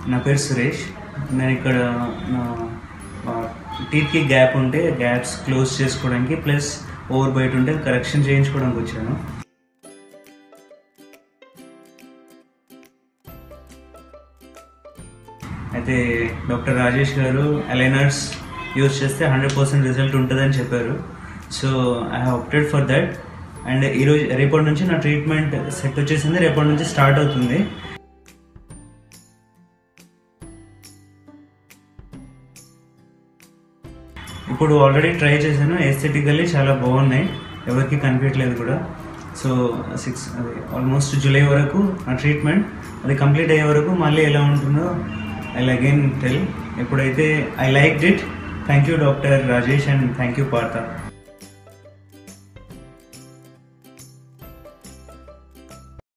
నా పేరు సురేష్ నేను ఇక్కడ నా టీత్కి గ్యాప్ ఉంటే గ్యాప్స్ క్లోజ్ చేసుకోవడానికి ప్లస్ ఓవర్ బయట ఉంటే కరెక్షన్ చేయించుకోవడానికి వచ్చాను అయితే doctor Rajesh garu aligners use చేస్తే హండ్రెడ్ పర్సెంట్ రిజల్ట్ ఉంటుందని చెప్పారు so I opted for that and ఈరోజు రేపటి నుంచి నా ట్రీట్మెంట్ సెట్ వచ్చేసింది రేపటి నుంచి స్టార్ట్ అవుతుంది ఇప్పుడు ఆల్రెడీ ట్రై చేశాను ఎస్థెటికల్లీ చాలా బాగున్నాయి ఎవరికి కనిపించట్లేదు కూడా సో సిక్స్ అది ఆల్మోస్ట్ జూలై వరకు నా ట్రీట్మెంట్ అది కంప్లీట్ అయ్యే వరకు మళ్ళీ ఎలా ఉంటుందో ఐ అగైన్ టెల్ ఎప్పుడైతే I like it thank you doctor Rajesh and thank you Partha